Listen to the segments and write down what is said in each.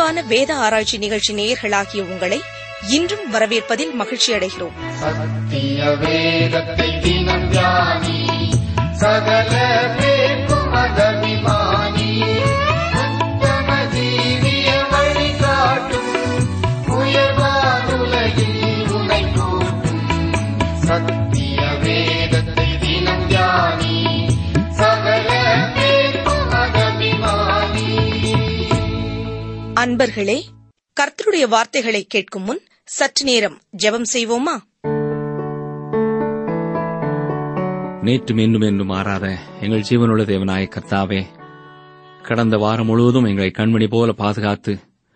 அன்பான வேத ஆராய்ச்சி நிகழ்ச்சி நேயர்களாகிய உங்களை இன்றும் வரவேற்பதில் மகிழ்ச்சி அடைகிறோம் சத்திய வேதத்தை தினம் தியானி சகல பேர்க்கும் அதபிமானி உத்தம ஜீவிய வழி காட்டும் உயர்வானுலகில் உனை கூட்டும் சத்திய வேதத்தை தினம் தியானி சகல பேர்க்கும் அதபிமானி அன்பர்களே கர்த்தருடைய வார்த்தைகளை கேட்கும் முன் சற்று நேரம் ஜெபம் செய்வோமா நேற்றும் இன்றும் என்றும் மாறாத எங்கள் ஜீவனுள்ள தேவனாய கர்த்தாவே கடந்த வாரம் முழுவதும் எங்களை கண்மணி போல பாதுகாத்து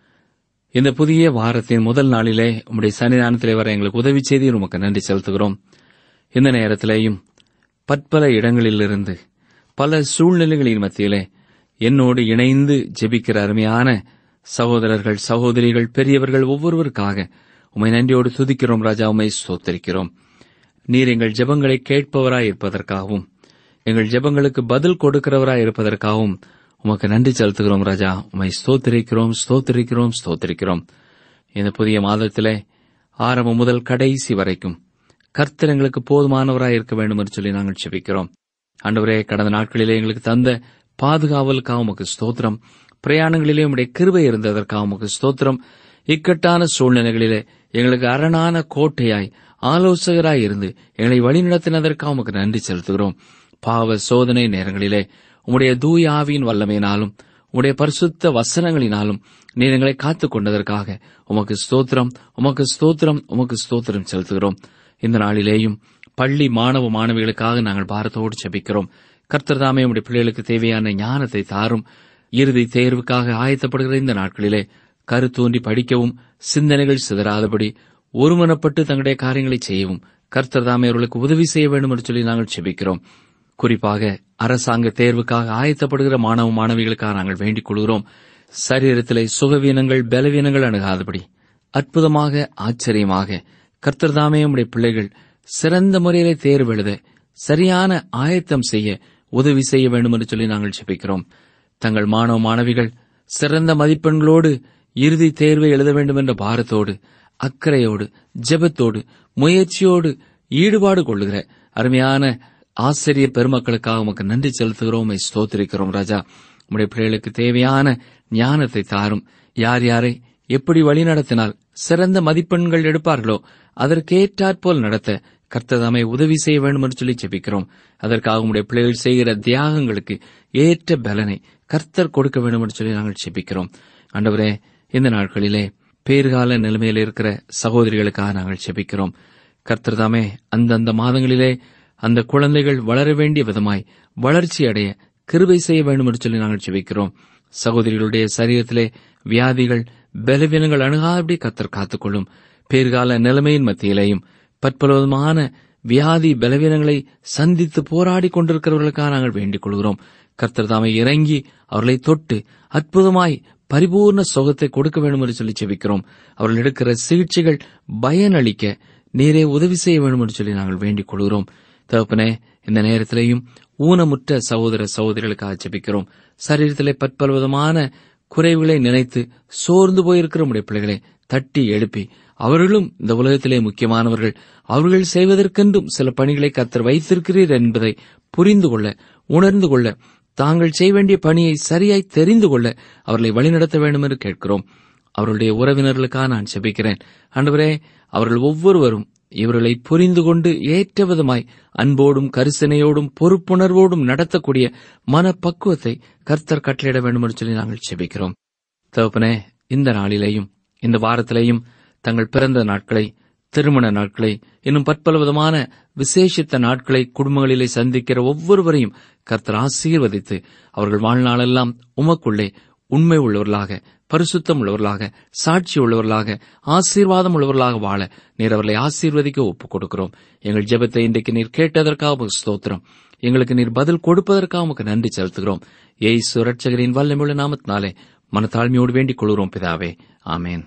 இந்த புதிய வாரத்தின் முதல் நாளிலே உம்முடைய சன்னிதானத்திலே வர எங்களுக்கு உதவி செய்தி உமக்கு நன்றி செலுத்துகிறோம் இந்த நேரத்திலேயும் பற்பல இடங்களிலிருந்து பல சூழ்நிலைகளின் மத்தியிலே என்னோடு இணைந்து ஜெபிக்கிற அருமையான சகோதரர்கள் சகோதரிகள் பெரியவர்கள் ஒவ்வொருவருக்காக உமை நன்றியோடு துதிக்கிறோம் ராஜா உமை ஸ்தோத்தரிக்கிறோம் நீர் எங்கள் ஜெபங்களை கேட்பவராய் இருப்பதற்காகவும் எங்கள் ஜெபங்களுக்கு பதில் கொடுக்கிறவராய் இருப்பதற்காகவும் உமக்கு நன்றி செலுத்துகிறோம் ராஜா உமை ஸ்தோத்திரிக்கிறோம் ஸ்தோத்திரிக்கிறோம் ஸ்தோத்திரிக்கிறோம் இந்த புதிய மாதத்திலே ஆரம்பம் முதல் கடைசி வரைக்கும் கர்த்தர் எங்களுக்கு போதுமானவராய் இருக்க வேண்டும் என்று சொல்லி நாங்கள் செபிக்கிறோம் ஆண்டவரே கடந்த நாட்களிலே எங்களுக்கு தந்த பாதுகாவலுக்காக உமக்கு ஸ்தோத்திரம் பிரயாணங்களிலே உம்முடைய கிருபை இருந்ததற்காக உமக்கு ஸ்தோத்திரம் இக்கட்டான சூழ்நிலைகளிலே எங்களுக்கு அரணான கோட்டையாய் ஆலோசகராய் இருந்து எங்களை வழிநடத்தினதற்காக உமக்கு நன்றி செலுத்துகிறோம் பாவ சோதனை நேரங்களிலே உம்முடைய தூய ஆவியின் வல்லமையினாலும் உம்முடைய பரிசுத்த வசனங்களினாலும் நீர் எங்களை காத்துக் கொண்டதற்காக உமக்கு ஸ்தோத்திரம் உமக்கு ஸ்தோத்திரம் உமக்கு ஸ்தோத்திரம் செலுத்துகிறோம் இந்த நாளிலேயும் பள்ளி மாணவ மாணவிகளுக்காக நாங்கள் பாரத்தோடு செபிக்கிறோம் கர்த்தர் தாமே உம்முடைய பிள்ளைகளுக்கு தேவையான ஞானத்தை தாரும் இறுதி தேர்வுக்காக ஆயத்தப்படுகிற இந்த நாட்களிலே கருத்தூன்றி படிக்கவும் சிந்தனைகள் சிதறாதபடி ஒருமனப்பட்டு தங்களுடைய காரியங்களை செய்யவும் கர்த்தர் தாமே அவர்களுக்கு உதவி செய்ய வேண்டும் என்று சொல்லி நாங்கள் செபிக்கிறோம் குறிப்பாக அரசாங்க தேர்வுக்காக ஆயத்தப்படுகிற மாணவ மாணவிகளுக்காக நாங்கள் வேண்டிக் கொள்கிறோம் சரீரத்திலே சுகவீனங்கள் பலவீனங்கள் அணுகாதபடி அற்புதமாக ஆச்சரியமாக கர்த்தர் தாமே உம்முடைய பிள்ளைகள் சிறந்த முறையிலே தேர்வு எழுத சரியான ஆயத்தம் செய்ய உதவி செய்ய வேண்டும் என்று சொல்லி நாங்கள் செபிக்கிறோம் தங்கள் மாணவ மாணவிகள் சிறந்த மதிப்பெண்களோடு இறுதி தேர்வை எழுத வேண்டும் என்ற பாரத்தோடு அக்கறையோடு ஜெபத்தோடு முயற்சியோடு ஈடுபாடு கொள்ளுகிற அருமையான ஆசிரியர் பெருமக்களுக்காக உமக்கு நன்றி செலுத்துகிறோம் உம்மை ஸ்தோத்திரிக்கிறோம் ராஜா உம்முடைய பிள்ளைகளுக்கு தேவையான ஞானத்தை தாரும் யார் யாரை எப்படி வழிநடத்தினால் சிறந்த மதிப்பெண்கள் எடுப்பார்களோ அதற்கேற்றாற்போல் நடத்த கர்த்ததாமை உதவி செய்ய வேண்டும் என்று சொல்லி ஜெபிக்கிறோம் அதற்காக உம்முடைய பிள்ளைகள் செய்கிற தியாகங்களுக்கு ஏற்ற பலனை கர்த்தர் கொடுக்க வேண்டும் என்று சொல்லி நாங்கள் ஜெபிக்கிறோம் ஆண்டவரே இந்த நாட்களிலே பேர்கால நிலைமையில் இருக்கிற சகோதரிகளுக்காக நாங்கள் செபிக்கிறோம் கர்த்தர் தாமே அந்தந்த மாதங்களிலே அந்த குழந்தைகள் வளர வேண்டிய விதமாய் வளர்ச்சி அடைய கிருபை செய்ய வேண்டும் என்று சொல்லி நாங்கள் செபிக்கிறோம் சகோதரிகளுடைய சரீரத்திலே வியாதிகள் பலவீனங்கள் அணுகாதபடி கர்த்தர் காத்துக்கொள்ளும் பேர்கால நிலைமையின் மத்தியிலேயும் பற்பலவிதமான வியாதி பலவீனங்களை சந்தித்து போராடி கொண்டிருக்கிறவர்களுக்காக நாங்கள் வேண்டிக் கொள்கிறோம் கர்த்தர் தாமே இறங்கி அவர்களை தொட்டு அற்புதமாய் பரிபூர்ண சுகத்தை கொடுக்க வேண்டும் என்று சொல்லி செபிக்கிறோம் அவர்கள் எடுக்கிற சிகிச்சைகள் பயனளிக்க நீரே உதவி செய்ய வேண்டும் என்று சொல்லி நாங்கள் வேண்டிக் கொள்கிறோம் தகப்பனே இந்த நேரத்திலேயும் ஊனமுற்ற சகோதர சகோதரிகளுக்காக ஜெபிக்கிறோம் சரீரத்திலே பற்பலவிதமான குறைவுகளை நினைத்து சோர்ந்து போயிருக்கிற உடைய பிள்ளைகளை தட்டி எழுப்பி அவர்களும் இந்த உலகத்திலே முக்கியமானவர்கள் அவர்கள் செய்வதற்கென்றும் சில பணிகளை கத்தர் வைத்திருக்கிறீர் என்பதை புரிந்து கொள்ள உணர்ந்து கொள்ள தாங்கள் செய்ய வேண்டிய பணியை சரியாய் தெரிந்து கொள்ள அவர்களை வழிநடத்த வேண்டும் என்று கேட்கிறோம் அவருடைய உறவினர்களுக்காக நான் செபிக்கிறேன் ஆண்டவரே அவர்கள் ஒவ்வொருவரும் இவர்களை புரிந்து கொண்டு ஏற்ற விதமாய் அன்போடும் கரிசனையோடும் பொறுப்புணர்வோடும் நடத்தக்கூடிய மனப்பக்குவத்தை கர்த்தர் கட்டளையிட வேண்டும் என்று சொல்லி நாங்கள் செபிக்கிறோம் தகப்பனே இந்த நாளிலேயும் இந்த வாரத்திலேயும் தங்கள் பிறந்த நாட்களை திருமண நாட்களை இன்னும் பற்பல விதமான விசேஷித்த நாட்களை குடும்பங்களிலே சந்திக்கிற ஒவ்வொருவரையும் கர்த்தர் ஆசீர்வதித்து அவர்கள் வாழ்நாளெல்லாம் உமக்குள்ளே உண்மை உள்ளவர்களாக பரிசுத்தம் உள்ளவர்களாக சாட்சி உள்ளவர்களாக ஆசீர்வாதம் உள்ளவர்களாக வாழ நீர் அவர்களை ஆசீர்வதிக்க ஒப்புக் கொடுக்கிறோம் எங்கள் ஜெபத்தை இன்றைக்கு நீர் கேட்டதற்காக உமக்கு ஸ்தோத்திரம் எங்களுக்கு நீர் பதில் கொடுப்பதற்காக உமக்கு நன்றி செலுத்துகிறோம் ஏய் சுரட்சகரின் வல்லமுள்ள நாமத்தினாலே மனத்தாழ்மையோடு வேண்டிக் கொள்கிறோம் பிதாவே ஆமேன்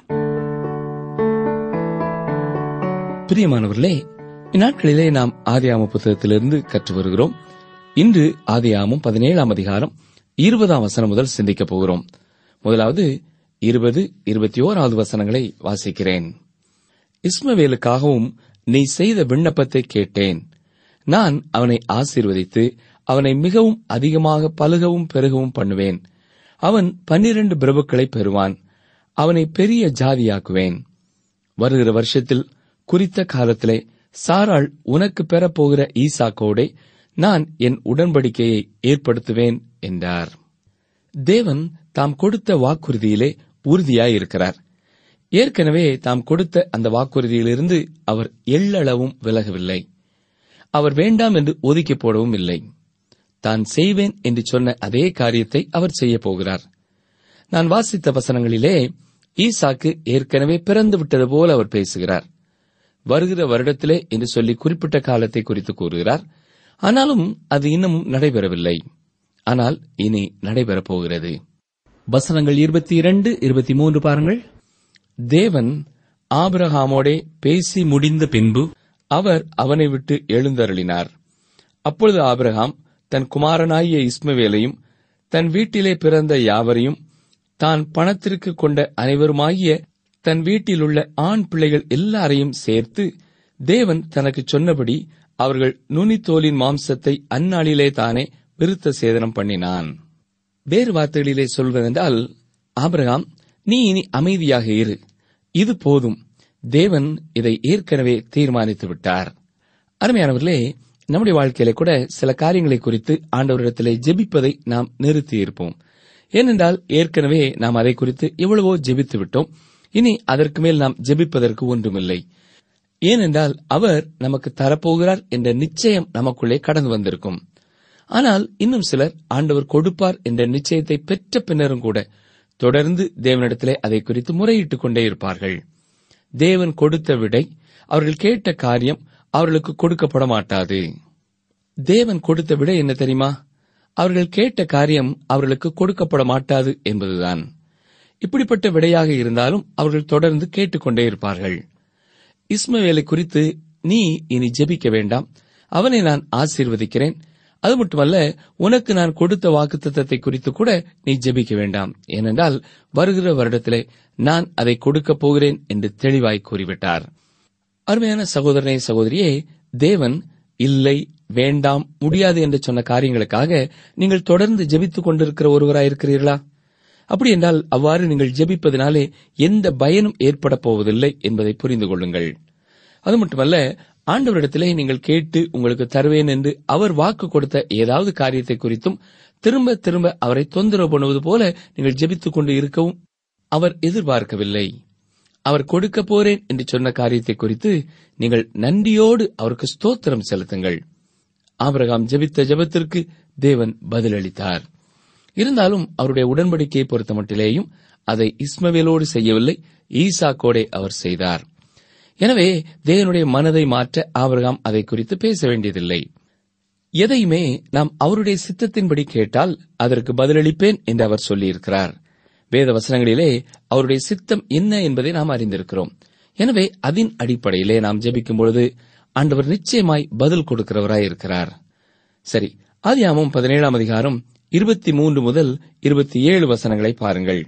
பிரியமானவர்களே இந்நாட்களிலே நாம் ஆதியாம புத்தகத்திலிருந்து கற்று வருகிறோம் இன்று ஆதியாமம் பதினேழாம் அதிகாரம் இருபதாம் வசனம் முதல் சிந்திக்கப் போகிறோம் முதலாவது இருபது இருபத்தி ஓராவது வசனங்களை வாசிக்கிறேன் இஸ்மவேலுக்காகவும் நீ செய்த விண்ணப்பத்தை கேட்டேன் நான் அவனை ஆசீர்வதித்து அவனை மிகவும் அதிகமாக பலுகவும் பெருகவும் பண்ணுவேன் அவன் பன்னிரண்டு பிரபுக்களை பெறுவான் அவனை பெரிய ஜாதியாக்குவேன் வருகிற வருஷத்தில் குறித்த காலத்திலே சாராள் உனக்கு பெறப்போகிற ஈசாக்கோடே நான் என் உடன்படிக்கையை ஏற்படுத்துவேன் என்றார் தேவன் தாம் கொடுத்த வாக்குறுதியிலே உறுதியாயிருக்கிறார் ஏற்கனவே தாம் கொடுத்த அந்த வாக்குறுதியிலிருந்து அவர் எள்ளளவும் விலகவில்லை அவர் வேண்டாம் என்று ஒதுக்கி போடவும் இல்லை தான் செய்வேன் என்று சொன்ன அதே காரியத்தை அவர் செய்யப் போகிறார் நான் வாசித்த வசனங்களிலே ஈசாக்கு ஏற்கனவே பிறந்து விட்டது போல அவர் பேசுகிறார் வருகிற வருடத்திலே என்று சொல்லி குறிப்பிட்ட காலத்தை குறித்து கூறுகிறார் ஆனாலும் அது இன்னமும் நடைபெறவில்லை ஆனால் இனி நடைபெறப் போகிறது வசனங்கள் இருபத்தி இரண்டு இருபத்தி மூன்று பாருங்கள் தேவன் ஆபிரகாமோடே பேசி முடிந்த பின்பு அவர் அவனை விட்டு எழுந்தருளினார் அப்பொழுது ஆபிரகாம் தன் குமாரனாகிய இஸ்மவேலையும் தன் வீட்டிலே பிறந்த யாவரையும் தான் பணத்திற்கு கொண்ட அனைவருமாகிய தன் வீட்டிலுள்ள ஆண் பிள்ளைகள் எல்லாரையும் சேர்த்து தேவன் தனக்கு சொன்னபடி அவர்கள் நுனித்தோலின் மாம்சத்தை அந்நாளிலே தானே விருத்த சேதனம் பண்ணினான் வேறு வார்த்தைகளிலே சொல்வதென்றால் ஆபிரகாம் நீ இனி அமைதியாக இரு இது போதும் தேவன் இதை ஏற்கனவே தீர்மானித்து விட்டார் அருமையானவர்களே நம்முடைய வாழ்க்கையில கூட சில காரியங்களை குறித்து ஆண்டவரிடத்திலே ஜெபிப்பதை நாம் நிறுத்தி இருப்போம் ஏனென்றால் ஏற்கனவே நாம் அதை குறித்து எவ்வளவோ ஜெபித்து விட்டோம் இனி அதற்கு மேல் நாம் ஜெபிப்பதற்கு ஒன்றுமில்லை ஏனென்றால் அவர் நமக்கு தரப்போகிறார் என்ற நிச்சயம் நமக்குள்ளே கடந்து வந்திருக்கும் ஆனால் இன்னும் சிலர் ஆண்டவர் கொடுப்பார் என்ற நிச்சயத்தை பெற்ற பின்னரும் கூட தொடர்ந்து தேவனிடத்திலே அதை குறித்து முறையிட்டுக் கொண்டே இருப்பார்கள் தேவன் கொடுத்த விடை அவர்கள் கேட்ட காரியம் அவர்களுக்கு கொடுக்கப்பட மாட்டாது தேவன் கொடுத்த விடை என்ன தெரியுமா அவர்கள் கேட்ட காரியம் அவர்களுக்கு கொடுக்கப்பட மாட்டாது என்பதுதான் இப்படிப்பட்ட விடையாக இருந்தாலும் அவர்கள் தொடர்ந்து கேட்டுக்கொண்டே இருப்பார்கள் இஸ்மவேலை குறித்து நீ இனி ஜெபிக்க வேண்டாம் அவனை நான் ஆசீர்வதிக்கிறேன் அது மட்டுமல்ல உனக்கு நான் கொடுத்த வாக்குத்தத்தத்தை குறித்து கூட நீ ஜெபிக்க வேண்டாம் ஏனென்றால் வருகிற வருடத்திலே நான் அதை கொடுக்கப் போகிறேன் என்று தெளிவாய் கூறிவிட்டார் அருமையான சகோதரனே சகோதரியே தேவன் இல்லை வேண்டாம் முடியாது என்று சொன்ன காரியங்களுக்காக நீங்கள் தொடர்ந்து ஜெபித்துக் கொண்டிருக்கிற ஒருவராயிருக்கிறீர்களா அப்படி என்றால் அவ்வாறு நீங்கள் ஜெபிப்பதினாலே எந்த பயனும் ஏற்பட போவதில்லை என்பதை புரிந்து கொள்ளுங்கள் அது மட்டுமல்ல ஆண்டவரிடத்திலே நீங்கள் கேட்டு உங்களுக்கு தருவேன் என்று அவர் வாக்கு கொடுத்த ஏதாவது காரியத்தை குறித்தும் திரும்ப திரும்ப அவரை தொந்தரவு பண்ணுவது போல நீங்கள் ஜெபித்துக் கொண்டு இருக்கவும் அவர் எதிர்பார்க்கவில்லை அவர் கொடுக்க போறேன் என்று சொன்ன காரியத்தை குறித்து நீங்கள் நன்றியோடு அவருக்கு ஸ்தோத்திரம் செலுத்துங்கள் ஆபிரகாம் ஜெபித்த ஜெபத்திற்கு தேவன் பதிலளித்தார் இருந்தாலும் அவருடைய உடன்படிக்கையை பொறுத்தமட்டிலேயும் அதை இஸ்மவேலோடு செய்யவில்லை ஈசாக்கோடே அவர் செய்தார் எனவே தேவனுடைய மனதை மாற்ற ஆபிரகாம் அதை குறித்து பேச வேண்டியதில்லை எதையுமே நாம் அவருடைய சித்தத்தின்படி கேட்டால் அதற்கு பதிலளிப்பேன் என்று அவர் சொல்லியிருக்கிறார் வேத வசனங்களிலே அவருடைய சித்தம் என்ன என்பதை நாம் அறிந்திருக்கிறோம் எனவே அதன் அடிப்படையிலே நாம் ஜெபிக்கும் பொழுது ஆண்டவர் நிச்சயமாய் பதில் கொடுக்கிறவராய் இருக்கிறார் சரி ஆதியாமம் பதினேழாம் அதிகாரம் இருபத்தி மூன்று முதல் இருபத்தி ஏழு வசனங்களை பாருங்கள்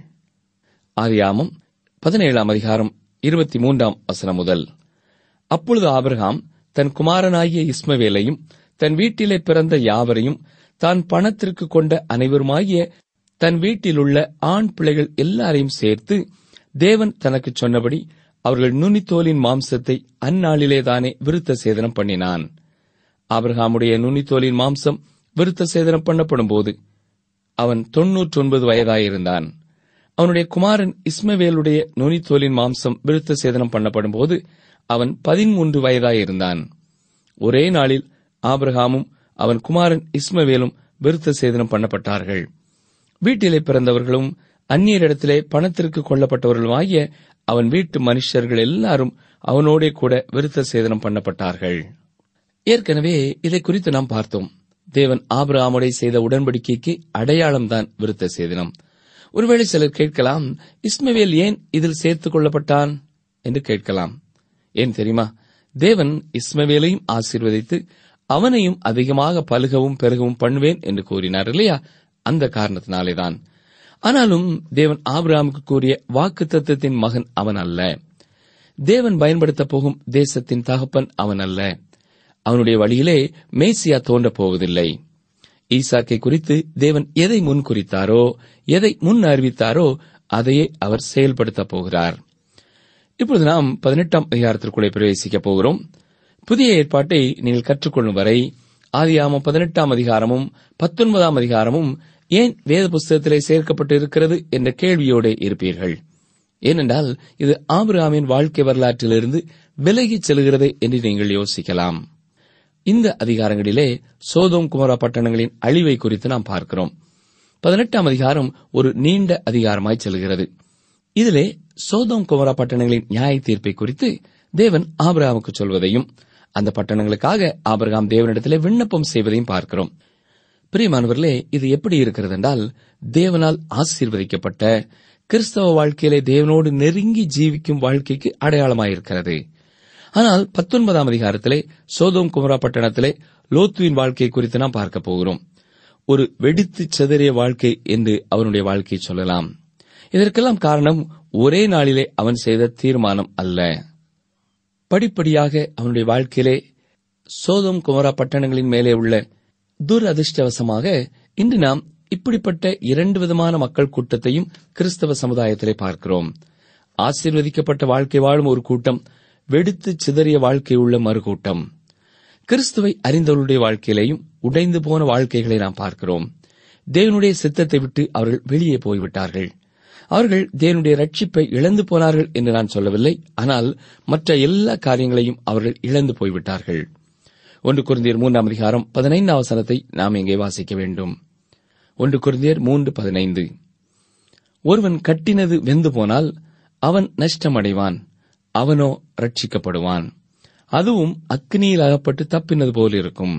ஆதியாமம் பதினேழாம் அதிகாரம் இருபத்தி மூன்றாம் வசனம் முதல் அப்பொழுது ஆபிரகாம் தன் குமாரனாகிய இஸ்மவேலையும் தன் வீட்டிலே பிறந்த யாவரையும் தான் பணத்திற்கு கொண்ட அனைவருமாகிய தன் வீட்டிலுள்ள ஆண் பிள்ளைகள் எல்லாரையும் சேர்த்து தேவன் தனக்கு சொன்னபடி அவர்கள் நுனித்தோலின் மாம்சத்தை அந்நாளிலேதானே விருத்த சேதனம் பண்ணினான் ஆபிரகாமுடைய நுனித்தோலின் மாம்சம் விருத்த சேதனம் பண்ணப்படும் போது அவன் தொன்னூற்றொன்பது வயதாயிருந்தான் அவனுடைய குமாரன் இஸ்மவேலுடைய நுனித்தோலின் மாம்சம் விருத்த சேதனம் பண்ணப்படும் போது அவன் பதிமூன்று வயதாயிருந்தான் ஒரே நாளில் ஆபிரகாமும் அவன் குமாரன் இஸ்மவேலும் விருத்த சேதனம் பண்ணப்பட்டார்கள் வீட்டிலே பிறந்தவர்களும் அந்நியரிடத்திலே பணத்திற்கு கொல்லப்பட்டவர்களுமாகிய அவன் வீட்டு மனுஷர்கள் எல்லாரும் அவனோடே கூட விருத்த சேதனம் பண்ணப்பட்டார்கள் ஏற்கனவே இதை குறித்து நாம் பார்த்தோம் தேவன் ஆபிரகாமுடைய செய்த உடன்படிக்கைக்கு அடையாளம்தான் விருத்த சேதனம் ஒருவேளை சிலர் கேட்கலாம் இஸ்மவேல் ஏன் இதில் சேர்த்துக் கொள்ளப்பட்டான் என்று கேட்கலாம் ஏன் தெரியுமா தேவன் இஸ்மவேலையும் ஆசீர்வதித்து அவனையும் அதிகமாக பலுகவும் பெருகவும் பண்ணுவேன் என்று கூறினார் இல்லையா அந்த காரணத்தினாலேதான் ஆனாலும் தேவன் ஆபிரகாமுக்கு கூறிய வாக்கு தத்துவத்தின் மகன் அவன் அல்ல தேவன் பயன்படுத்தப் போகும் தேசத்தின் தகப்பன் அவன் அல்ல அவனுடைய வழியிலே மேசியா தோன்றப் போவதில்லை ஈசாக்கை குறித்து தேவன் எதை முன் குறித்தாரோ எதை முன் அறிவித்தாரோ அதையே அவர் செயல்படுத்தப் போகிறார் இப்பொழுது நாம் பதினெட்டாம் அதிகாரத்திற்குள்ளே பிரவேசிக்கப் போகிறோம் புதிய ஏற்பாட்டை நீங்கள் கற்றுக்கொள்ளும் வரை ஆதியாமம் பதினெட்டாம் அதிகாரமும் பத்தொன்பதாம் அதிகாரமும் ஏன் வேத புஸ்தகத்திலே சேர்க்கப்பட்டு இருக்கிறது என்ற கேள்வியோடு இருப்பீர்கள் ஏனென்றால் இது ஆபிரகாமின் வாழ்க்கை வரலாற்றிலிருந்து விலகிச் செல்கிறதே என்று நீங்கள் யோசிக்கலாம் இந்த அதிகாரங்களிலே சோதோம் குமரா பட்டணங்களின் அழிவை குறித்து நாம் பார்க்கிறோம் பதினெட்டாம் அதிகாரம் ஒரு நீண்ட அதிகாரமாய் செல்கிறது இதிலே சோதோம் குமரா பட்டணங்களின் நியாய தீர்ப்பை குறித்து தேவன் ஆபிரகாமுக்கு சொல்வதையும் அந்த பட்டணங்களுக்காக ஆபிரகாம் தேவனிடத்திலே விண்ணப்பம் செய்வதையும் பார்க்கிறோம் பிரியமானவர்களே இது எப்படி இருக்கிறது என்றால் தேவனால் ஆசீர்வதிக்கப்பட்ட கிறிஸ்தவ வாழ்க்கையிலே தேவனோடு நெருங்கி ஜீவிக்கும் வாழ்க்கைக்கு அடையாளமாயிருக்கிறது ஆனால் பத்தொன்பதாம் அதிகாரத்திலே சோதோம் குமரா பட்டணத்திலே லோத்துவின் வாழ்க்கை குறித்து நாம் பார்க்க போகிறோம் ஒரு வெடித்து செதறிய வாழ்க்கை என்று அவனுடைய வாழ்க்கையை சொல்லலாம் இதற்கெல்லாம் காரணம் ஒரே நாளிலே அவன் செய்த தீர்மானம் அல்ல படிப்படியாக அவனுடைய வாழ்க்கையிலே சோதோம் குமரா பட்டணங்களின் மேலே உள்ள துரதிர்ஷ்டவசமாக இன்று நாம் இப்படிப்பட்ட இரண்டு விதமான மக்கள் கூட்டத்தையும் கிறிஸ்தவ சமுதாயத்திலே பார்க்கிறோம் ஆசீர்வதிக்கப்பட்ட வாழ்க்கை வாழும் ஒரு கூட்டம் வெடித்து சிதறிய வாழ்க்கை உள்ள மறுகூட்டம் கிறிஸ்துவை அறிந்தவர்களுடைய வாழ்க்கையிலேயும் உடைந்து போன வாழ்க்கைகளை நாம் பார்க்கிறோம் தேவனுடைய சித்தத்தை விட்டு அவர்கள் வெளியே போய்விட்டார்கள் அவர்கள் தேவனுடைய ரட்சிப்பை இழந்து போனார்கள் என்று நான் சொல்லவில்லை ஆனால் மற்ற எல்லா காரியங்களையும் அவர்கள் இழந்து போய்விட்டார்கள் ஒன்று குருந்தியர் மூன்றாம் அதிகாரம் பதினைந்தாம் வசனத்தை நாம் இங்கே வாசிக்க வேண்டும் ஒன்று குருந்தியர் மூன்று பதினைந்து ஒருவன் கட்டினது வெந்து போனால் அவன் நஷ்டமடைவான் அவனோ ரட்சிக்கப்படுவான் அதுவும் அக்னியில் அகப்பட்டு தப்பினது போல் இருக்கும்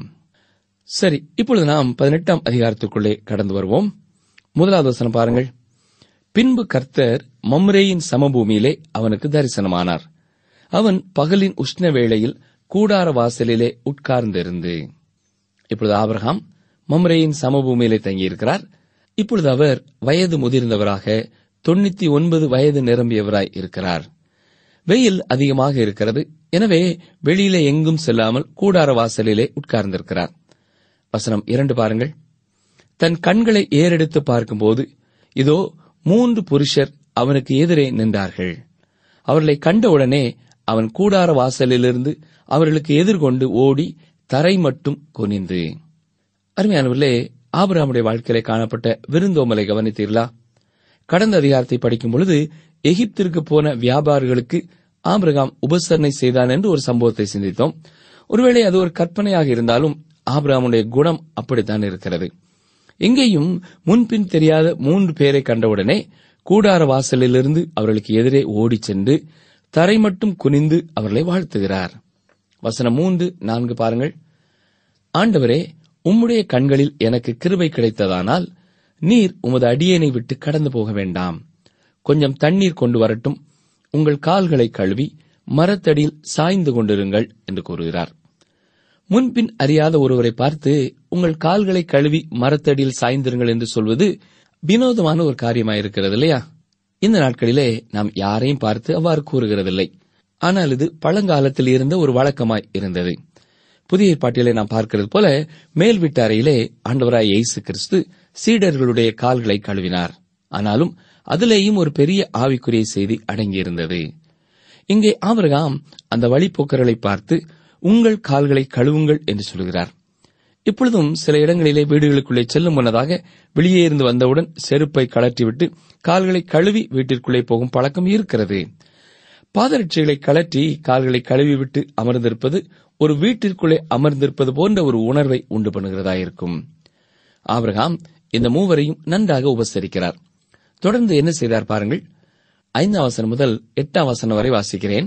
சரி இப்பொழுது நாம் பதினெட்டாம் அதிகாரத்துக்குள்ளே கடந்து வருவோம் முதலாவது வசனம் பாருங்கள் பின்பு கர்த்தர் மம்ரேயின் சமபூமியிலே அவனுக்கு தரிசனமானார் அவன் பகலின் உஷ்ண வேளையில் கூடார வாசலிலே உட்கார்ந்திருந்து இப்பொழுது ஆபிரகாம் மம்ரேயின் சமபூமியிலே தங்கியிருக்கிறார் இப்பொழுது அவர் வயது முதிர்ந்தவராக தொண்ணூத்தி ஒன்பது வயது நிரம்பியவராய் இருக்கிறார் வெயில் அதிகமாக இருக்கிறது எனவே வெளியிலே எங்கும் செல்லாமல் கூடார வாசலிலே உட்கார்ந்திருக்கிறார் வசனம் இரண்டு பாருங்கள் தன் கண்களை ஏறெடுத்து பார்க்கும்போது இதோ மூன்று புருஷர் அவனுக்கு எதிரே நின்றார்கள் அவர்களை கண்டவுடனே அவன் கூடார வாசலிலிருந்து அவர்களுக்கு எதிர்கொண்டு ஓடி தரை மட்டும் குனிந்து அருமையானவர்களே ஆபிரகாமுடைய வாழ்க்கையிலே காணப்பட்ட விருந்தோமலை கவனித்தீர்களா கடந்த அதிகாரத்தை படிக்கும் பொழுது எகிப்திற்கு போன வியாபாரிகளுக்கு ஆபிரகாம் உபசரணை செய்தான் என்று ஒரு சம்பவத்தை சிந்தித்தோம் ஒருவேளை அது ஒரு கற்பனையாக இருந்தாலும் ஆபிரகாமுடைய குணம் அப்படித்தான் இருக்கிறது எங்கேயும் முன்பின் தெரியாத மூன்று பேரை கண்டவுடனே கூடார வாசலிலிருந்து அவர்களுக்கு எதிரே ஓடிச் சென்று தரை மட்டும் குனிந்து அவர்களை வாழ்த்துகிறார் வசனம் மூன்று நான்கு பாருங்கள் ஆண்டவரே உம்முடைய கண்களில் எனக்கு கிருபை கிடைத்ததானால் நீர் உமது அடியேனை விட்டு கடந்து போக வேண்டாம் கொஞ்சம் தண்ணீர் கொண்டு வரட்டும் உங்கள் கால்களை கழுவி மரத்தடியில் சாய்ந்து கொண்டிருங்கள் என்று கூறுகிறார் முன்பின் அறியாத ஒருவரை பார்த்து உங்கள் கால்களை கழுவி மரத்தடியில் சாய்ந்திருங்கள் என்று சொல்வது வினோதமான ஒரு காரியமாயிருக்கிறது இல்லையா இந்த நாட்களிலே நாம் யாரையும் பார்த்து அவ்வாறு கூறுகிறதில்லை ஆனால் இது பழங்காலத்தில் இருந்த ஒரு வழக்கமாய் இருந்தது புதிய ஏற்பாட்டிலே நாம் பார்க்கிறது போல மேல் வீட்டு அறையிலே ஆண்டவராய் இயேசு கிறிஸ்து சீடர்களுடைய கால்களை கழுவினார் ஆனாலும் அதிலேயும் ஒரு பெரிய ஆவிக்குரிய செய்தி அடங்கியிருந்தது இங்கே ஆபிரகாம் அந்த வழிப்போக்கர்களை பார்த்து உங்கள் கால்களை கழுவுங்கள் என்று சொல்கிறார் இப்பொழுதும் சில இடங்களிலே வீடுகளுக்குள்ளே செல்லும் முன்னதாக வெளியே இருந்து வந்தவுடன் செருப்பை கழற்றிவிட்டு கால்களை கழுவி வீட்டிற்குள்ளே போகும் பழக்கம் இருக்கிறது பாதரட்சிகளை கழற்றி கால்களை கழுவிவிட்டு அமர்ந்திருப்பது ஒரு வீட்டிற்குள்ளே அமர்ந்திருப்பது போன்ற ஒரு உணர்வை உண்டு பண்ணுகிறதாயிருக்கும் ஆபிரகாம் இந்த மூவரையும் நன்றாக உபசரிக்கிறார் தொடர்ந்து என்ன செய்தார் பாருங்கள் ஐந்தாம் வசனம் முதல் எட்டாம் வசனம் வரை வாசிக்கிறேன்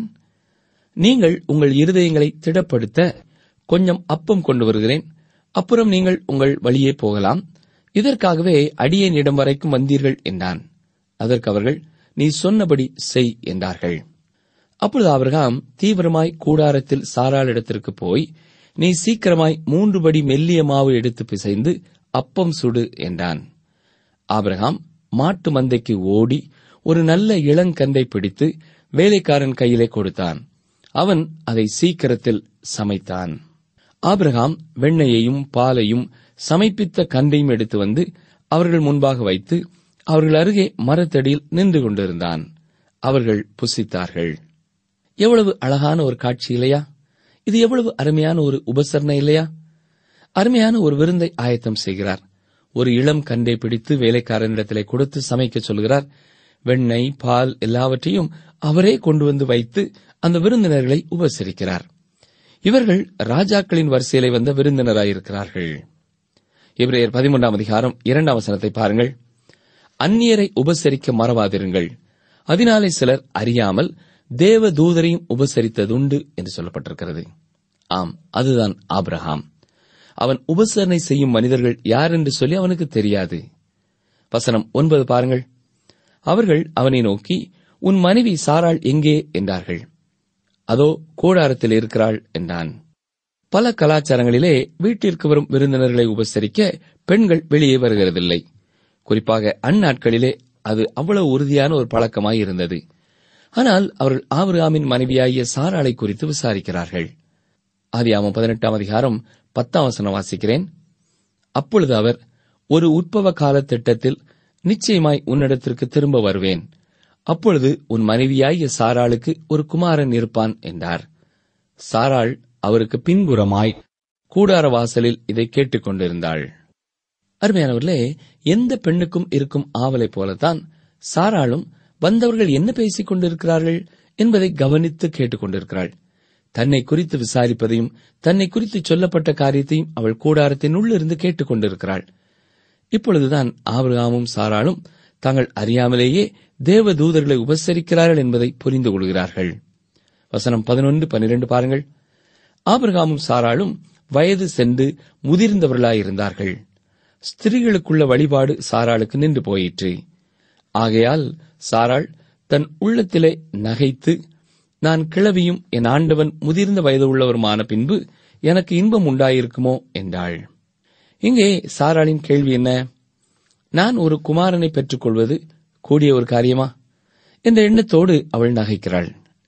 நீங்கள் உங்கள் இருதயங்களை திடப்படுத்த கொஞ்சம் அப்பம் கொண்டு வருகிறேன் அப்புறம் நீங்கள் உங்கள் வழியே போகலாம் இதற்காகவே அடியேன் இடம் வரைக்கும் வந்தீர்கள் என்றான் அதற்கு அவர்கள் நீ சொன்னபடி செய் என்றார்கள் அப்பொழுது ஆபிரகாம் தீவிரமாய் கூடாரத்தில் சாராளிடத்திற்கு போய் நீ சீக்கிரமாய் மூன்று படி மெல்லிய மாவு எடுத்து பிசைந்து அப்பம் சுடு என்றான் ஆபிரகாம் மாட்டு மந்தைக்கு ஓடி ஒரு நல்ல இளங்கன்றை பிடித்து வேலைக்காரன் கையிலே கொடுத்தான் அவன் அதை சீக்கிரத்தில் சமைத்தான் ஆபிரகாம் வெண்ணெயையும் பாலையும் சமைப்பித்த கன்றையும் எடுத்து வந்து அவர்கள் முன்பாக வைத்து அவர்கள் அருகே மரத்தடியில் நின்று கொண்டிருந்தான் அவர்கள் புசித்தார்கள் எவ்வளவு அழகான ஒரு காட்சி இல்லையா இது எவ்வளவு அருமையான ஒரு உபசரணை இல்லையா அருமையான ஒரு விருந்தை ஆயத்தம் செய்கிறார் ஒரு இளம் கண்டை பிடித்து வேலைக்காரனிடத்திலே கொடுத்து சமைக்க சொல்கிறார் வெண்ணெய் பால் எல்லாவற்றையும் அவரே கொண்டு வந்து வைத்து அந்த விருந்தினர்களை உபசரிக்கிறார் இவர்கள் ராஜாக்களின் வரிசையிலே வந்த விருந்தினராயிருக்கிறார்கள் இவரையர் பதிமூன்றாம் அதிகாரம் இரண்டாம் வசனத்தை பாருங்கள் அந்நியரை உபசரிக்க மறவாதிருங்கள் அதனாலே சிலர் அறியாமல் தேவ தூதரையும் உபசரித்ததுண்டு என்று சொல்லப்பட்டிருக்கிறது ஆம் அதுதான் ஆபிரகாம் அவன் உபசரணை செய்யும் மனிதர்கள் யார் என்று சொல்லி அவனுக்கு தெரியாது வசனம் ஒன்பது பாருங்கள் அவர்கள் அவனை நோக்கி உன் மனைவி சாராள் எங்கே என்றார்கள் அதோ கூடாரத்தில் இருக்கிறாள் என்றான் பல கலாச்சாரங்களிலே வீட்டிற்கு வரும் விருந்தினர்களை உபசரிக்க பெண்கள் வெளியே வருகிறதில்லை குறிப்பாக அந்நாட்களிலே அது அவ்வளவு உறுதியான ஒரு பழக்கமாய் இருந்தது ஆனால் அவர்கள் ஆபிரகாமின் மனைவியாகிய சாராளை குறித்து விசாரிக்கிறார்கள் ஆதியாமம் பதினெட்டாம் அதிகாரம் பத்தாம் வசனம் வாசிக்கிறேன் அப்பொழுது அவர் ஒரு உட்பவ கால திட்டத்தில் நிச்சயமாய் உன்னிடத்திற்கு திரும்ப வருவேன் அப்பொழுது உன் மனைவியாகிய சாராளுக்கு ஒரு குமாரன் இருப்பான் என்றார் சாராள் அவருக்கு பின்புறமாய் கூடார வாசலில் இதை கேட்டுக் கொண்டிருந்தாள் அருமையானவர்களே எந்த பெண்ணுக்கும் இருக்கும் ஆவலைப் போலத்தான் சாராளும் வந்தவர்கள் என்ன பேசிக் கொண்டிருக்கிறார்கள் என்பதை கவனித்து கேட்டுக் கொண்டிருக்கிறாள் தன்னை குறித்து விசாரிப்பதையும் தன்னை குறித்து சொல்லப்பட்ட காரியத்தையும் அவள் கூடாரத்தின் உள்ளிருந்து கேட்டுக் கொண்டிருக்கிறாள் இப்பொழுதுதான் ஆபிரகாமும் சாராளும் தாங்கள் அறியாமலேயே தேவ தூதர்களை உபசரிக்கிறார்கள் என்பதை புரிந்து கொள்கிறார்கள் வசனம் பதினொன்று பன்னிரண்டு பாருங்கள் ஆபிரகாமும் சாராளும் வயது சென்று முதிர்ந்தவர்களாயிருந்தார்கள் ஸ்திரீகளுக்குள்ள வழிபாடு சாராளுக்கு நின்று போயிற்று ஆகையால் சாராள் தன் உள்ளத்திலே நகைத்து நான் கிழவியும் என் ஆண்டவன் முதிர்ந்த வயது உள்ளவருமான பின்பு எனக்கு இன்பம் உண்டாயிருக்குமோ என்றாள் இங்கே சாராளின் கேள்வி என்ன நான் ஒரு குமாரனை பெற்றுக்கொள்வது கூடிய ஒரு காரியமா என்ற எண்ணத்தோடு அவள் நகைக்கிறாள்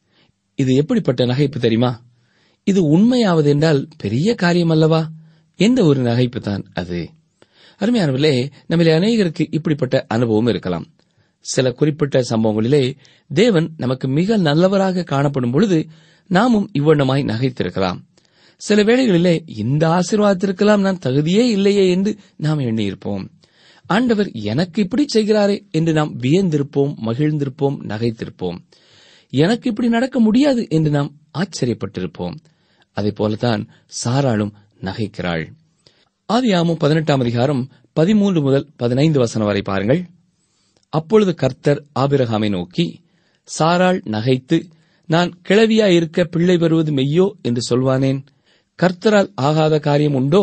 இது எப்படிப்பட்ட நகைப்பு தெரியுமா இது உண்மையாவது என்றால் பெரிய காரியம் அல்லவா என்ற ஒரு நகைப்பு தான் அது அருமையானவர்களே நம்மிலே அநேகருக்கு இப்படிப்பட்ட அனுபவம் இருக்கலாம் சில குறிப்பிட்ட சம்பவங்களிலே தேவன் நமக்கு மிக நல்லவராக காணப்படும் பொழுது நாமும் இவ்வண்ணமாய் நகைத்திருக்கலாம் சில வேளைகளிலே இந்த ஆசீர்வாதத்திற்கெல்லாம் நான் தகுதியே இல்லையே என்று நாம் எண்ணியிருப்போம் ஆண்டவர் எனக்கு இப்படி செய்கிறாரே என்று நாம் வியந்திருப்போம் மகிழ்ந்திருப்போம் நகைத்திருப்போம் எனக்கு இப்படி நடக்க முடியாது என்று நாம் ஆச்சரியப்பட்டிருப்போம் அதை போலத்தான் சாராளும் நகைக்கிறாள் ஆதியாமும் பதினெட்டாம் அதிகாரம் பதிமூன்று முதல் பதினைந்து வசனம் வரை பாருங்கள் அப்பொழுது கர்த்தர் ஆபிரகாமை நோக்கி சாராள் நகைத்து நான் கிழவியாயிருக்க பிள்ளை பெறுவது மெய்யோ என்று சொல்வானேன் கர்த்தரால் ஆகாத காரியம் உண்டோ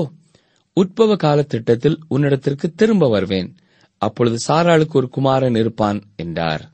உட்பவ கால திட்டத்தில் உன்னிடத்திற்கு திரும்ப வருவேன் அப்பொழுது சாராளுக்கு ஒரு குமாரன் இருப்பான் என்றார்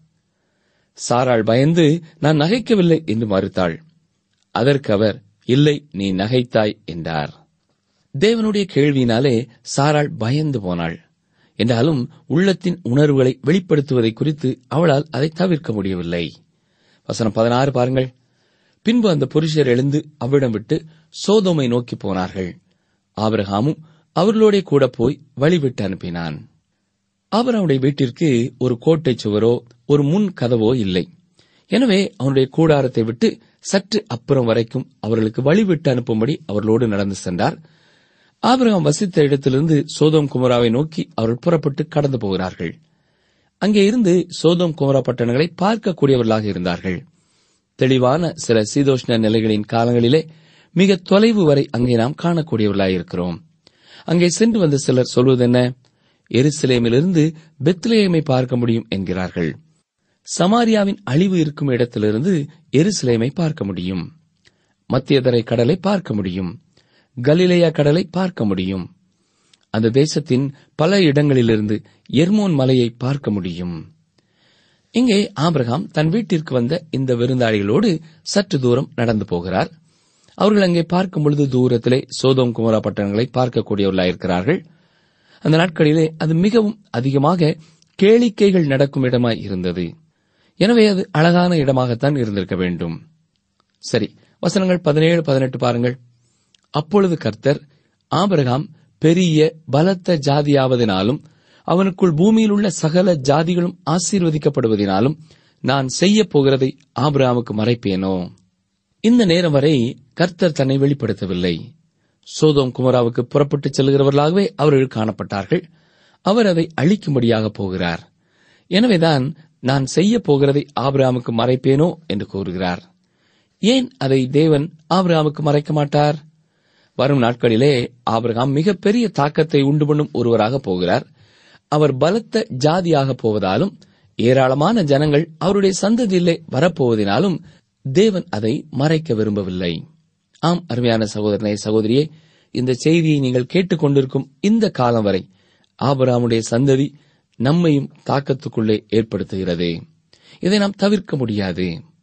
சாராள் பயந்து நான் நகைக்கவில்லை என்று மறுத்தாள் அதற்கு அவர் இல்லை நீ நகைத்தாய் என்றார் தேவனுடைய கேள்வியினாலே சாராள் பயந்து போனாள் என்றாலும் உள்ளத்தின் உணர்வுகளை வெளிப்படுத்துவதை குறித்து அவளால் அதை தவிர்க்க முடியவில்லை வசனம் பதினாறு பாருங்கள் பின்பு அந்த புருஷர் எழுந்து அவ்விடம் விட்டு சோதோமை நோக்கி போனார்கள் ஆபிரகாமும் அவர்களோட கூட போய் வழிவிட்டு அனுப்பினான் ஆபிரகாமுடைய வீட்டிற்கு ஒரு கோட்டை சுவரோ ஒரு முன் கதவோ இல்லை எனவே அவனுடைய கூடாரத்தை விட்டு சற்று அப்புறம் வரைக்கும் அவர்களுக்கு வழிவிட்டு அனுப்பும்படி அவர்களோடு நடந்து சென்றார் ஆபிரகாம் வசித்த இடத்திலிருந்து சோதோம் குமராவை நோக்கி அவர்கள் புறப்பட்டு கடந்து போகிறார்கள் அங்கே இருந்து சோதோம் குமரா பட்டணங்களை பார்க்கக்கூடியவர்களாக இருந்தார்கள் தெளிவான சில சீதோஷ்ண நிலைகளின் காலங்களிலே மிக தொலைவு வரை அங்கே நாம் காணக்கூடியவர்களாயிருக்கிறோம் அங்கே சென்று வந்த சிலர் சொல்வதென்ன எருசலேமிலிருந்து பெத்லேயமை பார்க்க முடியும் என்கிறார்கள் சமாரியாவின் அழிவு இருக்கும் இடத்திலிருந்து எருசலேமை பார்க்க முடியும் மத்தியதரை கடலை பார்க்க முடியும் கலிலேயா கடலை பார்க்க முடியும் அந்த தேசத்தின் பல இடங்களிலிருந்து எர்மோன் மலையை பார்க்க முடியும் இங்கே ஆபிரகாம் தன் வீட்டிற்கு வந்த இந்த விருந்தாளிகளோடு சற்று தூரம் நடந்து போகிறார் அவர்கள் அங்கே பார்க்கும் பொழுது தூரத்திலே சோதோம் குமரா பட்டணங்களை பார்க்கக்கூடியவர்களாயிருக்கிறார்கள் அந்த நாட்களிலே அது மிகவும் அதிகமாக கேளிக்கைகள் நடக்கும் இடமாய் இருந்தது எனவே அது அழகான இடமாகத்தான் இருந்திருக்க வேண்டும் சரி வசனங்கள் பதினேழு பதினெட்டு பாருங்கள் அப்பொழுது கர்த்தர் ஆபிரகாம் பெரிய பலத்த ஜாதியாவதினாலும் அவனுக்குள் பூமியில் உள்ள சகல ஜாதிகளும் ஆசீர்வதிக்கப்படுவதினாலும் நான் செய்யப் போகிறதை ஆபிரகாமுக்கு மறைப்பேனோ இந்த நேரம் வரை கர்த்தர் தன்னை வெளிப்படுத்தவில்லை சோதோம் குமராவுக்கு புறப்பட்டுச் செல்கிறவர்களாகவே அவர்கள் காணப்பட்டார்கள் அவர் அதை அழிக்கும்படியாக போகிறார் எனவேதான் நான் செய்யப் போகிறதை ஆபிரகாமுக்கு மறைப்பேனோ என்று கூறுகிறார் ஏன் அதை தேவன் ஆபிரகாமுக்கு மறைக்க மாட்டார் வரும் நாட்களிலே ஆபிரகாம் மிகப்பெரிய தாக்கத்தை உண்டு பண்ணும் ஒருவராக போகிறார் அவர் பலத்த ஜாதியாக போவதாலும் ஏராளமான ஜனங்கள் அவருடைய சந்ததியிலே வரப்போவதினாலும் தேவன் அதை மறைக்க விரும்பவில்லை ஆம் அருமையான சகோதரனே சகோதரியே இந்த செய்தியை நீங்கள் கேட்டுக்கொண்டிருக்கும் இந்த காலம் வரை ஆபிரகாமுடைய சந்ததி நம்மையும் தாக்கத்துக்குள்ளே ஏற்படுத்துகிறது இதை நாம் தவிர்க்க முடியாது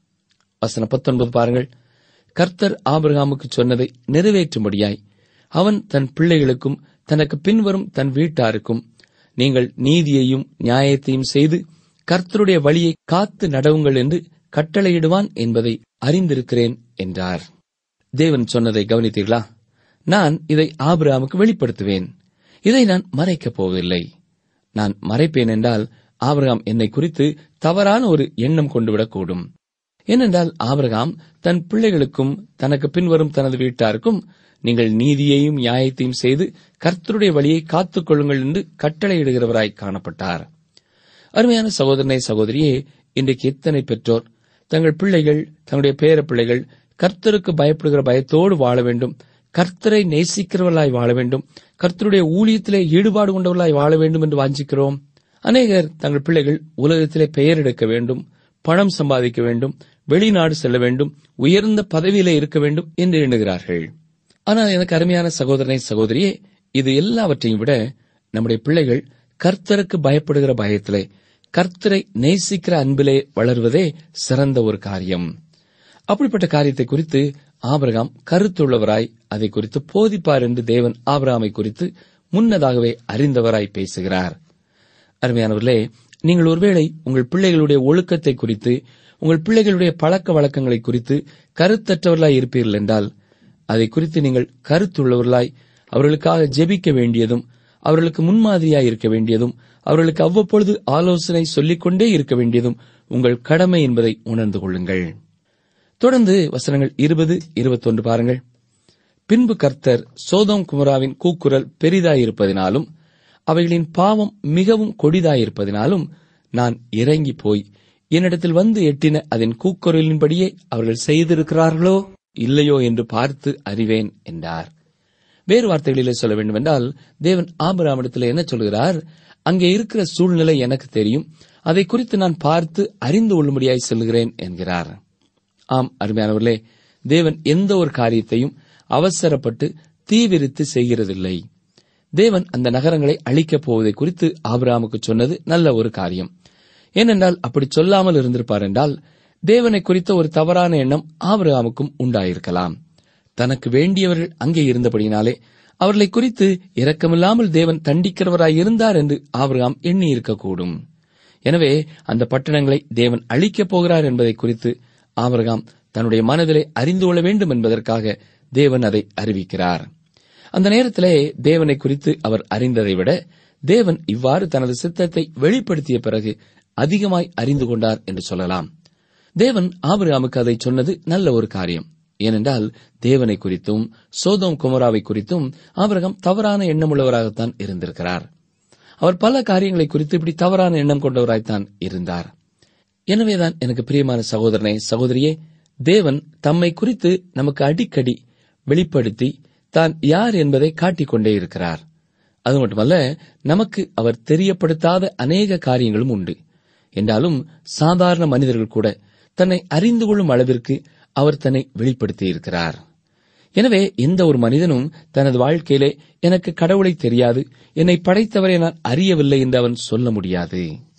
வசனம் பத்தொன்பது பாருங்கள் கர்த்தர் ஆபிரகாமுக்கு சொன்னதை நிறைவேற்றும்படியாய் அவன் தன் பிள்ளைகளுக்கும் தனக்கு பின்வரும் தன் வீட்டாருக்கும் நீங்கள் நீதியையும் நியாயத்தையும் செய்து கர்த்தருடைய வழியை காத்து நடவுங்கள் என்று கட்டளையிடுவான் என்பதை அறிந்திருக்கிறேன் என்றார் தேவன் சொன்னதை கவனித்தீர்களா நான் இதை ஆபிரகாமுக்கு வெளிப்படுத்துவேன் இதை நான் மறைக்கப் போவதில்லை நான் மறைப்பேன் என்றால் ஆபிரகாம் என்னை குறித்து தவறான ஒரு எண்ணம் கொண்டுவிடக்கூடும் ஏனென்றால் ஆபிரகாம் தன் பிள்ளைகளுக்கும் தனக்கு பின்வரும் தனது வீட்டாருக்கும் நீங்கள் நீதியையும் நியாயத்தையும் செய்து கர்த்தருடைய வழியை காத்துக் கொள்ளுங்கள் என்று கட்டளையிடுகிறவராய் காணப்பட்டார் அருமையான சகோதரனை சகோதரியே இன்றைக்கு எத்தனை பெற்றோர் தங்கள் பிள்ளைகள் தங்களுடைய பேர பிள்ளைகள் கர்த்தருக்கு பயப்படுகிற பயத்தோடு வாழ வேண்டும் கர்த்தரை நேசிக்கிறவர்களாய் வாழ வேண்டும் கர்த்தருடைய ஊழியத்திலே ஈடுபாடு கொண்டவர்களாய் வாழ வேண்டும் என்று வாஞ்சிக்கிறோம் அநேகர் தங்கள் பிள்ளைகள் உலகத்திலே பெயர் எடுக்க வேண்டும் பணம் சம்பாதிக்க வேண்டும் வெளிநாடு செல்ல வேண்டும் உயர்ந்த பதவியிலே இருக்க வேண்டும் என்று எண்ணுகிறார்கள் ஆனால் எனக்கு அருமையான சகோதரனை சகோதரியே இது எல்லாவற்றையும் விட நம்முடைய பிள்ளைகள் கர்த்தருக்கு பயப்படுகிற பயத்திலே கர்த்தரை நேசிக்கிற அன்பிலே வளர்வதே சிறந்த ஒரு காரியம் அப்படிப்பட்ட காரியத்தை குறித்து ஆபிரகாம் கருத்துள்ளவராய் அதை குறித்து போதிப்பார் என்று தேவன் ஆபிரகாமை குறித்து முன்னதாகவே அறிந்தவராய் பேசுகிறார் அருமையானவர்களே நீங்கள் ஒருவேளை உங்கள் பிள்ளைகளுடைய ஒழுக்கத்தை குறித்து உங்கள் பிள்ளைகளுடைய பழக்க வழக்கங்களை குறித்து கருத்தற்றவர்களாய் இருப்பீர்கள் என்றால் அதை குறித்து நீங்கள் கருத்துள்ளவர்களாய் அவர்களுக்காக ஜெபிக்க வேண்டியதும் அவர்களுக்கு முன்மாதிரியாய் இருக்க வேண்டியதும் அவர்களுக்கு அவ்வப்பொழுது ஆலோசனை சொல்லிக்கொண்டே இருக்க வேண்டியதும் உங்கள் கடமை என்பதை உணர்ந்து கொள்ளுங்கள் தொடர்ந்து வசனங்கள் இருபது இருபத்தொன்று பாருங்கள் பின்பு கர்த்தர் சோதோம் குமராவின் கூக்குரல் பெரிதாயிருப்பதினாலும் அவைகளின் பாவம் மிகவும் கொடிதாயிருப்பதினாலும் நான் இறங்கி போய் என்னிடத்தில் வந்து எட்டின அதன் கூக்குரலின்படியே அவர்கள் செய்திருக்கிறார்களோ இல்லையோ என்று பார்த்து அறிவேன் என்றார் வேறு வார்த்தைகளிலே சொல்ல வேண்டுமென்றால் தேவன் ஆபிரகாமிடத்தில் என்ன சொல்கிறார் அங்கே இருக்கிற சூழ்நிலை எனக்கு தெரியும் அதை குறித்து நான் பார்த்து அறிந்து கொள்ளும்படியாய் செல்கிறேன் என்கிறார் ஆம் அருமையானவர்களே தேவன் எந்த ஒரு காரியத்தையும் அவசரப்பட்டு தீவிரித்து செய்கிறதில்லை தேவன் அந்த நகரங்களை அழிக்கப் போவதை குறித்து ஆபிரகாமுக்கு சொன்னது நல்ல ஒரு காரியம் ஏனென்றால் அப்படி சொல்லாமல் இருந்திருப்பார் என்றால் தேவனை குறித்த ஒரு தவறான எண்ணம் ஆபிரகாமுக்கும் உண்டாயிருக்கலாம் தனக்கு வேண்டியவர்கள் அங்கே இருந்தபடியினாலே அவர்களை குறித்து இரக்கமில்லாமல் தேவன் தண்டிக்கிறவராய் இருந்தார் என்று ஆபிரகாம் எண்ணி இருக்கக்கூடும் எனவே அந்த பட்டணங்களை தேவன் அழிக்கப் போகிறார் என்பதை குறித்து ஆபிரகாம் தன்னுடைய மனதிலே அறிந்து கொள்ள வேண்டும் என்பதற்காக தேவன் அதை அறிவிக்கிறார் அந்த நேரத்திலே தேவனை குறித்து அவர் அறிந்ததை விட தேவன் இவ்வாறு தனது சித்தத்தை வெளிப்படுத்திய பிறகு அதிகமாய் அறிந்து கொண்டார் என்று சொல்லலாம் தேவன் ஆபிரகாமுக்கு அதை சொன்னது நல்ல ஒரு காரியம் ஏனென்றால் தேவனை குறித்தும் சோதோம் குமராவை குறித்தும் ஆபிரகாம் தவறான எண்ணமுள்ளவராகத்தான் இருந்திருக்கிறார் அவர் பல காரியங்களை குறித்து இப்படி தவறான எண்ணம் கொண்டவராய்த்தான் இருந்தார் எனவேதான் எனக்கு பிரியமான சகோதரனே சகோதரியே தேவன் தம்மை குறித்து நமக்கு அடிக்கடி வெளிப்படுத்தி தான் யார் என்பதை காட்டிக்கொண்டே இருக்கிறார் அது மட்டுமல்ல நமக்கு அவர் தெரியப்படுத்தாத அநேக காரியங்களும் உண்டு என்றாலும் சாதாரண மனிதர்கள் கூட தன்னை அறிந்து கொள்ளும் அளவிற்கு அவர் தன்னை வெளிப்படுத்தி இருக்கிறார் எனவே எந்த ஒரு மனிதனும் தனது வாழ்க்கையிலே எனக்கு கடவுளை தெரியாது என்னை படைத்தவரை நான் அறியவில்லை என்று அவன் சொல்ல முடியாது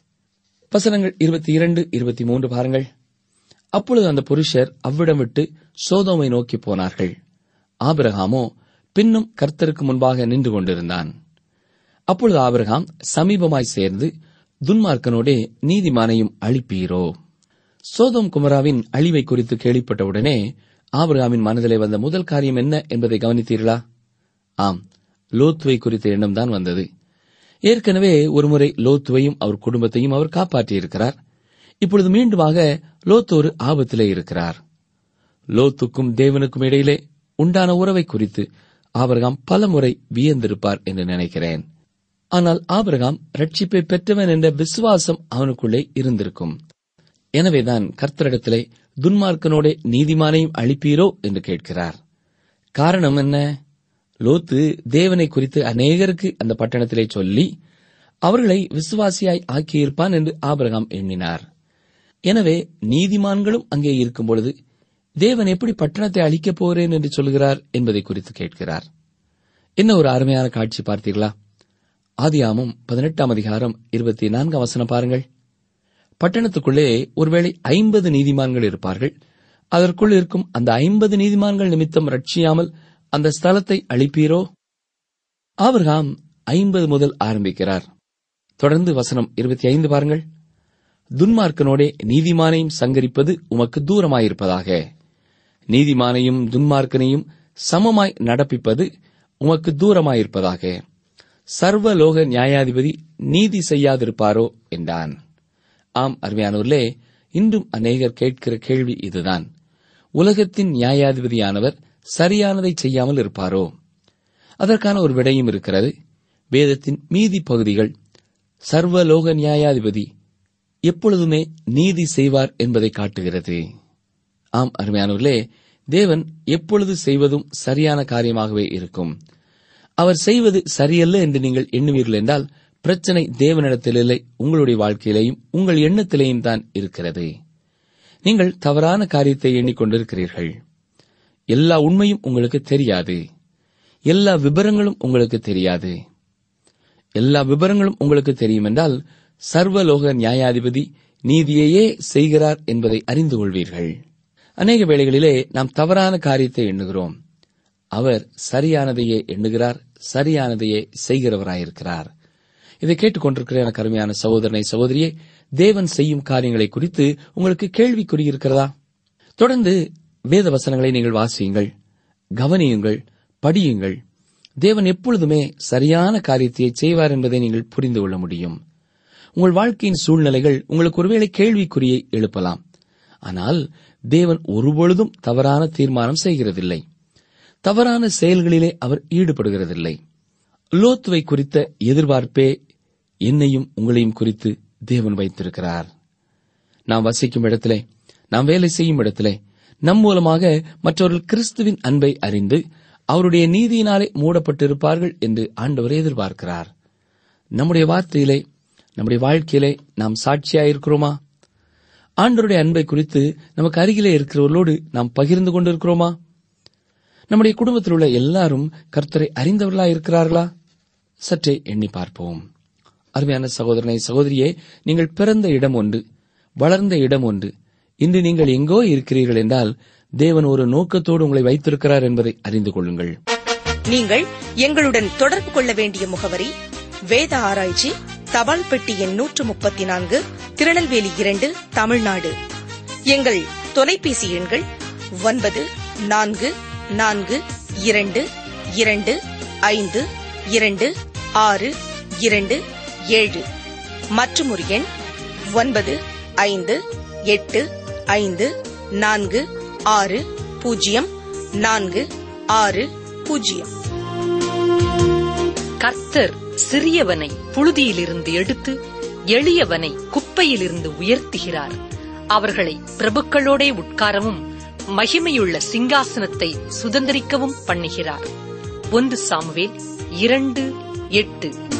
வசனங்கள் இருபத்தி இரண்டு இருபத்தி மூன்று பாருங்கள் அப்பொழுது அந்த புருஷர் அவ்விடம் விட்டு சோதோமை நோக்கி போனார்கள் ஆபிரகாமோ பின்னும் கர்த்தருக்கு முன்பாக நின்று கொண்டிருந்தான் அப்பொழுது ஆபிரகாம் சமீபமாய் சேர்ந்து துன்மார்க்கனோடே நீதிமானையும் அழிப்பீரோ சோதோம் குமராவின் அழிவை குறித்து கேள்விப்பட்டவுடனே ஆபிரகாமின் மனதிலே வந்த முதல் காரியம் என்ன என்பதை கவனித்தீர்களா ஆம் லோத்துவை குறித்த எண்ணம் தான் வந்தது ஏற்கனவே ஒருமுறை லோத்துவையும் அவர் குடும்பத்தையும் அவர் காப்பாற்றியிருக்கிறார் இப்பொழுது மீண்டுமாக லோத்து ஒரு ஆபத்திலே இருக்கிறார் லோத்துக்கும் தேவனுக்கும் இடையிலே உண்டான உறவை குறித்து ஆபிரகாம் பலமுறை வியந்திருப்பார் என்று நினைக்கிறேன் ஆனால் ஆபிரகாம் ரட்சிப்பை பெற்றவன் என்ற விசுவாசம் அவனுக்குள்ளே இருந்திருக்கும் எனவேதான் கர்த்தரிடத்திலே துன்மார்க்கனோட நீதிமானையும் அழிப்பீரோ என்று கேட்கிறார் காரணம் என்ன லோத்து தேவனை குறித்து அநேகருக்கு அந்த பட்டணத்திலே சொல்லி அவர்களை விசுவாசியாய் ஆக்கியிருப்பான் என்று ஆபிரகாம் எண்ணினார் எனவே நீதிமான்களும் அங்கே இருக்கும் பொழுது தேவன் எப்படி பட்டணத்தை அழிக்கப் போகிறேன் என்று சொல்கிறார் என்பதை குறித்து கேட்கிறார் என்ன ஒரு அருமையான காட்சி பார்த்தீர்களா ஆதியாமம் பதினெட்டாம் அதிகாரம் இருபத்தி நான்காம் வசனம் பாருங்கள் பட்டணத்துக்குள்ளே ஒருவேளை ஐம்பது நீதிமான்கள் இருப்பார்கள் அதற்குள் இருக்கும் அந்த ஐம்பது நீதிமான்கள் நிமித்தம் ரட்சியாமல் அந்த ஸ்தலத்தை அழிப்பீரோ ஆபிரகாம் ஐம்பது முதல் ஆரம்பிக்கிறார் தொடர்ந்து வசனம் இருபத்தி ஐந்து பாருங்கள் துன்மார்க்கனோடே நீதிமானையும் சங்கரிப்பது உமக்கு தூரமாயிருப்பதாக நீதிமானையும் துன்மார்க்கனையும் சமமாய் நடப்பிப்பது உமக்கு தூரமாயிருப்பதாக சர்வலோக நியாயாதிபதி நீதி செய்யாதிருப்பாரோ என்றான் ஆம் அருமையானவர்களே இன்றும் அநேகர் கேட்கிற கேள்வி இதுதான் உலகத்தின் நியாயாதிபதியானவர் சரியானதை செய்யாமல் இருப்பாரோ அதற்கான ஒரு விடையும் இருக்கிறது வேதத்தின் மீதி பகுதிகள் சர்வலோக நியாயாதிபதி எப்பொழுதுமே நீதி செய்வார் என்பதை காட்டுகிறது ஆம் அருமையானவர்களே தேவன் எப்பொழுது செய்வதும் சரியான காரியமாகவே இருக்கும் அவர் செய்வது சரியல்ல என்று நீங்கள் எண்ணுவீர்கள் என்றால் பிரச்சனை தேவனிடத்தில் இல்லை உங்களுடைய வாழ்க்கையிலேயும் உங்கள் எண்ணத்திலேயும் தான் இருக்கிறது நீங்கள் தவறான காரியத்தை எண்ணிக்கொண்டிருக்கிறீர்கள் எல்லா உண்மையும் உங்களுக்கு தெரியாது எல்லா விபரங்களும் உங்களுக்கு தெரியாது எல்லா விபரங்களும் உங்களுக்கு தெரியும் என்றால் சர்வலோக நியாயாதிபதி நீதியையே செய்கிறார் என்பதை அறிந்து கொள்வீர்கள் அநேக வேளைகளிலே நாம் தவறான காரியத்தை எண்ணுகிறோம் அவர் சரியானதையே எண்ணுகிறார் சரியானதையே செய்கிறவராயிருக்கிறார் இதை கேட்டுக்கொண்டிருக்கிற எனக்கு அருமையான சகோதரனை சகோதரியே தேவன் செய்யும் காரியங்களை குறித்து உங்களுக்கு கேள்விக்குறி இருக்கிறதா தொடர்ந்து வேத வசனங்களை நீங்கள் வாசியுங்கள் கவனியுங்கள் படியுங்கள் தேவன் எப்பொழுதுமே சரியான காரியத்தை செய்வார் என்பதை நீங்கள் புரிந்து கொள்ள முடியும் உங்கள் வாழ்க்கையின் சூழ்நிலைகள் உங்களுக்கு ஒருவேளை கேள்விக்குறியை எழுப்பலாம் ஆனால் தேவன் ஒருபொழுதும் தவறான தீர்மானம் செய்கிறதில்லை தவறான செயல்களிலே அவர் ஈடுபடுகிறதில்லை லோத்துவை குறித்த எதிர்பார்ப்பே என்னையும் உங்களையும் குறித்து தேவன் வைத்திருக்கிறார் நாம் வசிக்கும் இடத்திலே நாம் வேலை செய்யும் இடத்திலே நம் மூலமாக மற்றவர்கள் கிறிஸ்துவின் அன்பை அறிந்து அவருடைய நீதியினாலே மூடப்பட்டிருப்பார்கள் என்று ஆண்டவர் எதிர்பார்க்கிறார் நம்முடைய வார்த்தையிலே நம்முடைய வாழ்க்கையிலே நாம் சாட்சியாயிருக்கிறோமா ஆண்டவருடைய அன்பை குறித்து நமக்கு அருகிலே இருக்கிறவர்களோடு நாம் பகிர்ந்து கொண்டிருக்கிறோமா நம்முடைய குடும்பத்தில் உள்ள எல்லாரும் கர்த்தரை அறிந்தவர்களா இருக்கிறார்களா சற்றே எண்ணி பார்ப்போம் அருமையான சகோதரனை சகோதரியே நீங்கள் பிறந்த இடம் ஒன்று வளர்ந்த இடம் ஒன்று இன்று நீங்கள் எங்கோ இருக்கிறீர்கள் என்றால் தேவன் ஒரு நோக்கத்தோடு உங்களை வைத்திருக்கிறார் என்பதை அறிந்து கொள்ளுங்கள் நீங்கள் எங்களுடன் தொடர்பு கொள்ள வேண்டிய முகவரி வேத ஆராய்ச்சி தபால் பெட்டி எண் நூற்று முப்பத்தி நான்கு திருநெல்வேலி இரண்டு தமிழ்நாடு எங்கள் தொலைபேசி எண்கள் ஒன்பது நான்கு நான்கு இரண்டு இரண்டு ஐந்து இரண்டு ஆறு இரண்டு ஏழு மற்றும் ஒரு எண் ஒன்பது ஐந்து எட்டு ஐந்து நான்கு ஆறு பூஜ்ஜியம் நான்கு ஆறு பூஜ்ஜியம் கர்த்தர் சிறியவனை புழுதியிலிருந்து எடுத்து எளியவனை குப்பையிலிருந்து உயர்த்துகிறார் அவர்களை பிரபுக்களோடே உட்காரவும் மகிமையுள்ள சிங்காசனத்தை சுதந்திரிக்கவும் பண்ணுகிறார் ஒன்று சாமுவேல் இரண்டு எட்டு